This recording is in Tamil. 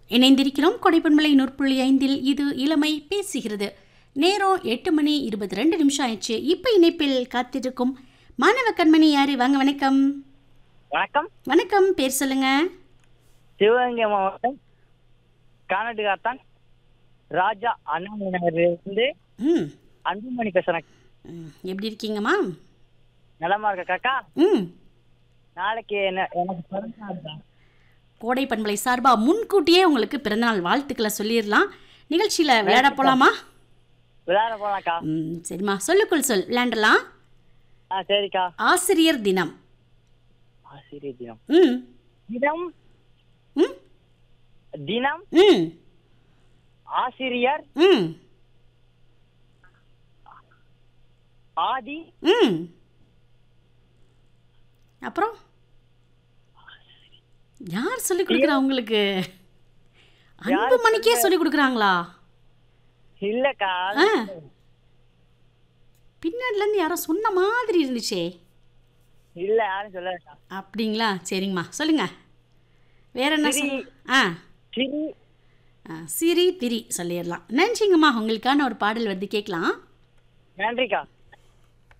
இணைந்திருக்கிறோம் கொடைப்பண்மலை நூற்புள்ளி ஐந்தில் இது இளமை பேசுகிறது நேரம் எட்டு மணி இருபத்தி ரெண்டு நிமிஷம் ஆயிடுச்சு இப்போ இணைப்பில் காத்திருக்கும் மாணவ கண்மணி யாரு வாங்க வணக்கம் வணக்கம் வணக்கம் பேர் சொல்லுங்க சிவகங்கை மாவட்டம் கானட்டுக்காத்தான் ராஜா அண்ணாமலை நகர்லேருந்து ம் அன்புமணி பேசுறேன் ம், எப்படி இருக்கீங்கம்மா நலமா இருக்க காக்கா ம் நாளைக்கு என்ன எனக்கு பிறந்த நாள் தான் கோடை பண்பலை சார்பா முன்கூட்டியே உங்களுக்கு பிறந்தநாள் வாழ்த்துக்களை சொல்லிடலாம் நிகழ்ச்சியில் விளையாட போலாமா விளையாட போலாம்க்கா ம் சரிம்மா சொல்லுக்குள் சொல் விளையாண்டலாம் ஆ சரிக்கா ஆசிரியர் தினம் ஆசிரியர் தினம் ம் தினம் ம் தினம் ம் ஆசிரியர் ம் ஆதி ம் அப்புறம் யார் சொல்லி கொடுக்குறா உங்களுக்கு அன்பு மணிக்கே சொல்லி கொடுக்குறாங்களா இல்லக்கா ஆ பின்னாடிலேருந்து யாரோ சொன்ன மாதிரி இருந்துச்சே இல்ல யாரும் சொல்லக்கா அப்படிங்களா சரிங்கம்மா சொல்லுங்க வேற என்ன சிரி. சொல் ஆ சிரி ஆ, சிரி பிரி சொல்லிடலாம் நன்றிங்கம்மா உங்களுக்கான ஒரு பாடல் வந்து கேட்கலாம் நன்றிக்கா